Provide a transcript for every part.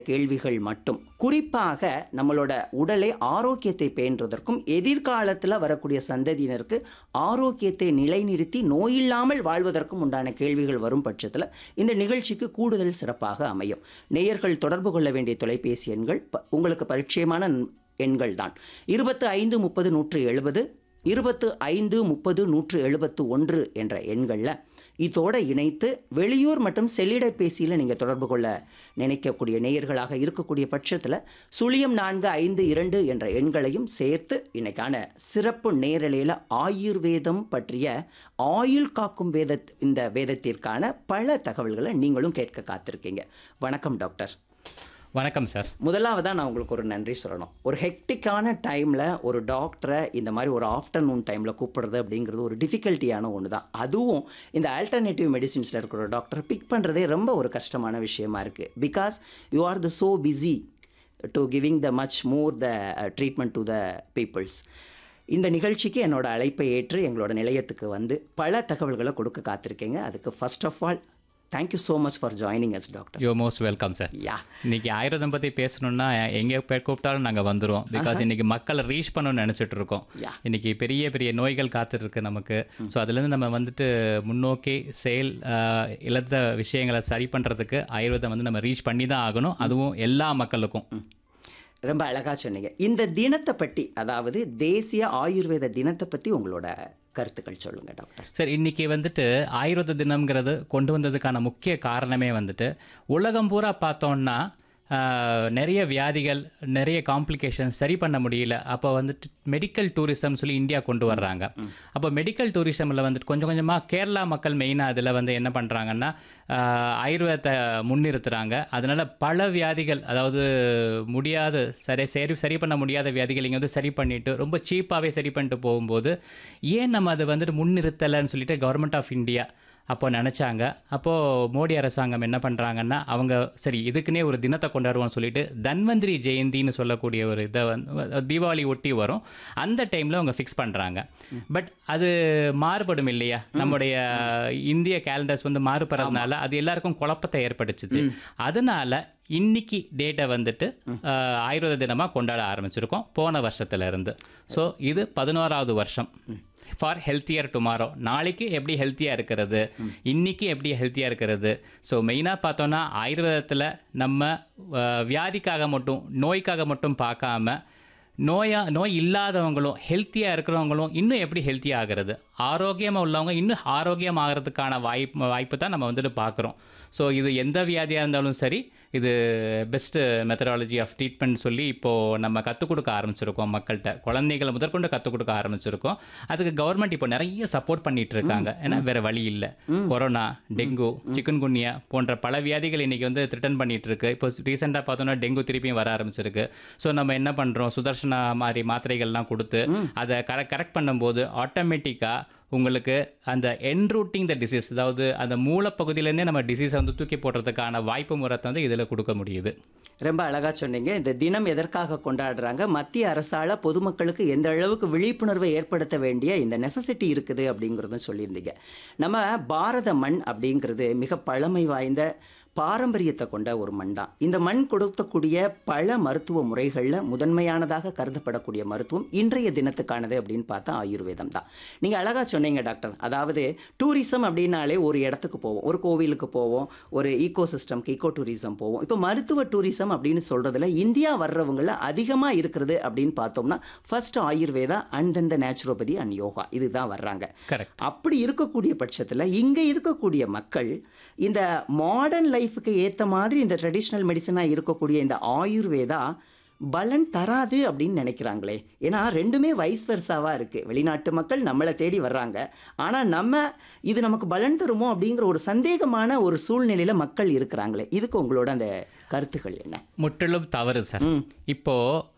கேள்விகள் மட்டும் குறிப்பாக நம்மளோட உடலை ஆரோக்கியத்தை பேணுவதற்கும் எதிர்காலத்தில் வரக்கூடிய சந்ததியினருக்கு ஆரோக்கியத்தை நிலைநிறுத்தி நோயில்லாமல் வாழ்வதற்கும் உண்டான கேள்விகள் வரும் பட்சத்தில் இந்த நிகழ்ச்சிக்கு கூடுதல் சிறப்பாக அமையும் நேயர்கள் தொடர்பு கொள்ள வேண்டிய தொலைபேசி எண்கள் ப- உங்களுக்கு பரிச்சயமான ந- எண்கள் தான் இருபத்து ஐந்து முப்பது நூற்று எழுபது இருபத்து ஐந்து முப்பது நூற்று எழுபத்து ஒன்று என்ற எண்களில் இதோட இணைத்து வெளியூர் மற்றும் செல்லிடப்பேசியில் நீங்கள் தொடர்பு கொள்ள நினைக்கக்கூடிய நேயர்களாக இருக்கக்கூடிய பட்சத்தில் சுழியம் நான்கு ஐந்து இரண்டு என்ற எண்களையும் சேர்த்து இன்னைக்கான சிறப்பு நேரலையில் ஆயுர்வேதம் பற்றிய ஆயுள் காக்கும் வேத இந்த வேதத்திற்கான பல தகவல்களை நீங்களும் கேட்க காத்திருக்கீங்க வணக்கம் டாக்டர் வணக்கம் சார் முதலாவதாக நான் உங்களுக்கு ஒரு நன்றி சொல்லணும் ஒரு ஹெக்டிக்கான டைமில் ஒரு டாக்டரை இந்த மாதிரி ஒரு ஆஃப்டர்நூன் டைமில் கூப்பிடுறது அப்படிங்கிறது ஒரு டிஃபிகல்ட்டியான ஒன்று தான் அதுவும் இந்த ஆல்டர்னேட்டிவ் மெடிசின்ஸில் இருக்கிற ஒரு டாக்டரை பிக் பண்ணுறதே ரொம்ப ஒரு கஷ்டமான விஷயமா இருக்குது because you are the so busy to giving the much more the treatment to the peoples இந்த நிகழ்ச்சிக்கு என்னோட அழைப்பை ஏற்று எங்களோட நிலையத்துக்கு வந்து பல தகவல்களை கொடுக்க காத்திருக்கீங்க அதுக்கு first of all thank you so much for joining us doctor you most welcome sir yeah இன்னைக்கு ஆயுர்வேதம் பற்றி பேசணும்னா எங்கே போய் கூப்பிட்டாலும் நாங்கள் வந்துடுவோம் பிகாஸ் இன்னைக்கு மக்களை ரீச் பண்ணணும்னு நினச்சிட்டு இருக்கோம் Yeah. இன்னைக்கு பெரிய பெரிய நோய்கள் காத்துட்டு இருக்கு நமக்கு ஸோ அதுலேருந்து நம்ம வந்துட்டு முன்னோக்கி செயல் ஆஹ், இழந்த விஷயங்களை சரி பண்ணுறதுக்கு ஆயுர்வேதம் வந்து நம்ம ரீச் பண்ணி தான் ஆகணும் அதுவும் எல்லா மக்களுக்கும் ரொம்ப அழகா சொன்னீங்க இந்த தினத்தை பற்றி அதாவது தேசிய ஆயுர்வேத தினத்தை பற்றி உங்களோட கருத்துக்கள் சொல்லுங்க டாக்டர் சார் இன்னைக்கு வந்துட்டு ஆயுர்வேத தினம்ங்கிறது கொண்டு வந்ததுக்கான முக்கிய காரணமே வந்துட்டு உலகம் பூரா பார்த்தோம்னா ஆஹ், நிறைய வியாதிகள் நிறைய காம்ப்ளிகேஷன்ஸ் சரி பண்ண முடியல அப்போ வந்துட்டு மெடிக்கல் டூரிசம் சொல்லி இந்தியா கொண்டு வர்றாங்க அப்போ மெடிக்கல் டூரிசமில் வந்துட்டு கொஞ்சம் கொஞ்சமாக கேரளா மக்கள் மெயினாக அதில் வந்து என்ன பண்ணுறாங்கன்னா ஆயுர்வேதத்தை முன்னிறுத்துறாங்க அதனால பல வியாதிகள் அதாவது முடியாத சரி சரி சரி பண்ண முடியாத வியாதிகள் இங்கே வந்து சரி பண்ணிட்டு ரொம்ப சீப்பாகவே சரி பண்ணிட்டு போகும்போது ஏன் நம்ம அதை வந்துட்டு முன்னிறுத்தலைன்னு சொல்லிட்டு கவர்மெண்ட் ஆஃப் இந்தியா அப்போ நினச்சாங்க அப்போது மோடி அரசாங்கம் என்ன பண்ணுறாங்கன்னா அவங்க சரி இதுக்குன்னே ஒரு தினத்தை கொண்டாடுவோம்னு சொல்லிட்டு தன்வந்திரி ஜெயந்தின்னு சொல்லக்கூடிய ஒரு இதை வந்து தீபாவளி ஒட்டி வரும் அந்த டைமில் அவங்க ஃபிக்ஸ் பண்ணுறாங்க பட் அது மாறுபடும் இல்லையா நம்முடைய இந்திய கேலண்டர்ஸ் வந்து மாறுபடுறதுனால அது எல்லாருக்கும் குழப்பத்தை ஏற்படுத்துச்சு அதனால இன்னைக்கு டேட்டை வந்துட்டு அஹ், ஆயுர்வேத தினமாக கொண்டாட ஆரம்பிச்சிருக்கோம் போன வருஷத்துல இருந்து ஸோ இது பதினோராவது வருஷம் ஃபார் ஹெல்த்தியர் டுமாரோ நாளைக்கு எப்படி ஹெல்த்தியாக இருக்கிறது இன்னைக்கு எப்படி ஹெல்த்தியாக இருக்கிறது ஸோ மெயினாக பார்த்தோன்னா ஆயுர்வேதத்தில் நம்ம அஹ், வியாதிக்காக மட்டும் நோய்க்காக மட்டும் பார்க்காம நோயா நோய் இல்லாதவங்களும் ஹெல்த்தியாக இருக்கிறவங்களும் இன்னும் எப்படி ஹெல்த்தி ஆகிறது ஆரோக்கியமாக உள்ளவங்க இன்னும் ஆரோக்கியம் ஆகிறதுக்கான வாய்ப்பு வாய்ப்பு தான் நம்ம வந்துட்டு பார்க்குறோம் ஸோ இது எந்த வியாதியாக இருந்தாலும் சரி இது பெஸ்ட்டு மெத்தடாலஜி ஆஃப் ட்ரீட்மெண்ட் சொல்லி இப்போது நம்ம கற்றுக் கொடுக்க ஆரம்பிச்சிருக்கோம் மக்கள்கிட்ட குழந்தைகளை முதற்கொண்டு கற்றுக் கொடுக்க ஆரம்பிச்சிருக்கோம் அதுக்கு கவர்மெண்ட் இப்போ நிறைய சப்போர்ட் பண்ணிட்டு இருக்காங்க ஏன்னா வேறு வழி இல்லை கொரோனா டெங்கு சிக்கன்குன்யா போன்ற பல வியாதிகள் இன்னைக்கு வந்து த்ரிட்டன் பண்ணிட்டு இருக்கு இப்போ ரீசெண்டாக பார்த்தோன்னா டெங்கு திருப்பியும் வர ஆரம்பிச்சிருக்கு ஸோ நம்ம என்ன பண்ணுறோம் சுதர்ஷனா மாதிரி மாத்திரைகள்லாம் கொடுத்து அதை கரெக்ட் கரெக்ட் பண்ணும்போது ஆட்டோமேட்டிக்காக உங்களுக்கு அந்த என்ரூட்டிங் த டிசீஸ் அதாவது அந்த மூலப்பகுதியிலேருந்தே நம்ம டிசீஸை வந்து தூக்கி போடுறதுக்கான வாய்ப்பு முறத்தை வந்து இதில் கொடுக்க முடியுது ரொம்ப அழகா சொன்னீங்க இந்த தினம் எதற்காக கொண்டாடுறாங்க மத்திய அரசால பொதுமக்களுக்கு எந்த அளவுக்கு விழிப்புணர்வை ஏற்படுத்த வேண்டிய இந்த நெசசிட்டி இருக்குது அப்படிங்கிறதும் சொல்லியிருந்தீங்க நம்ம பாரத மண் அப்படிங்கிறது மிக பழமை வாய்ந்த பாரம்பரியத்தை கொண்ட ஒரு மண் தான் இந்த மண் கொடுக்கக்கூடிய பல மருத்துவ முறைகளில் முதன்மையானதாக கருதப்படக்கூடிய மருத்துவம் இன்றைய தினத்துக்கானது அப்படின்னு பார்த்தா ஆயுர்வேதம் தான் நீங்கள் அழகாக சொன்னீங்க டாக்டர் அதாவது டூரிசம் அப்படின்னாலே ஒரு இடத்துக்கு போவோம் ஒரு கோவிலுக்கு போவோம் ஒரு ஈகோ சிஸ்டம்க்கு ஈகோ டூரிசம் போவோம் இப்போ மருத்துவ டூரிசம் அப்படின்னு சொல்கிறதுல இந்தியா வர்றவங்கள அதிகமாக இருக்கிறது அப்படின்னு பார்த்தோம்னா first Ayurveda and then the naturopathy and yoga இதுதான் வர்றாங்க கரெக்ட் அப்படி இருக்கக்கூடிய பட்சத்தில் இங்கே இருக்கக்கூடிய மக்கள் இந்த மாடர்ன் லைஃபுக்கு ஏற்ற மாதிரி இந்த ட்ரெடிஷ்னல் மெடிசனாக இருக்கக்கூடிய இந்த ஆயுர்வேதா பலன் தராது அப்படின்னு நினைக்கிறாங்களே ஏன்னா ரெண்டுமே வைஸ் வெர்சாவாக இருக்குது வெளிநாட்டு மக்கள் நம்மளை தேடி வர்றாங்க ஆனால் நம்ம இது நமக்கு பலன் தருமோ அப்படிங்கிற ஒரு சந்தேகமான ஒரு சூழ்நிலையில் மக்கள் இருக்கிறாங்களே இதுக்கு உங்களோட அந்த கருத்துக்கள் என்ன முற்றிலும் தவறு சார் ம் இப்போ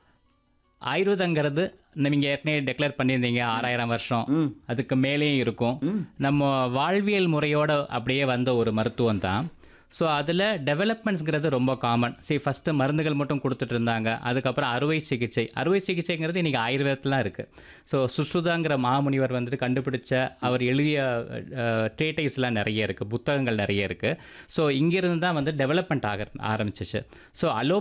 ஆயுர்வேதங்கிறது நீங்கள் ஏற்கனவே டெக்ளேர் பண்ணியிருந்தீங்க ஆறாயிரம் வருஷம் ம் அதுக்கு மேலேயும் இருக்கும் நம்ம வாழ்வியல் முறையோட அப்படியே வந்த ஒரு மருத்துவம் தான் ஸோ அதில் டெவலப்மெண்ட்ஸ்ங்கிறது ரொம்ப காமன் சரி ஃபஸ்ட்டு மருந்துகள் மட்டும் கொடுத்துட்டு இருந்தாங்க அதுக்கப்புறம் அறுவை சிகிச்சை அறுவை சிகிச்சைங்கிறது இன்றைக்கி ஆயுர்வேதத்துலாம் இருக்குது ஸோ சுஷ்ருதாங்கிற மாமுனிவர் வந்துட்டு கண்டுபிடிச்ச அவர் எழுதிய ட்ரேட்டைஸ்லாம் நிறைய இருக்குது புத்தகங்கள் நிறைய இருக்குது ஸோ இங்கிருந்து தான் வந்து டெவலப்மெண்ட் ஆக ஆரம்பிச்சிச்சு ஸோ அலோ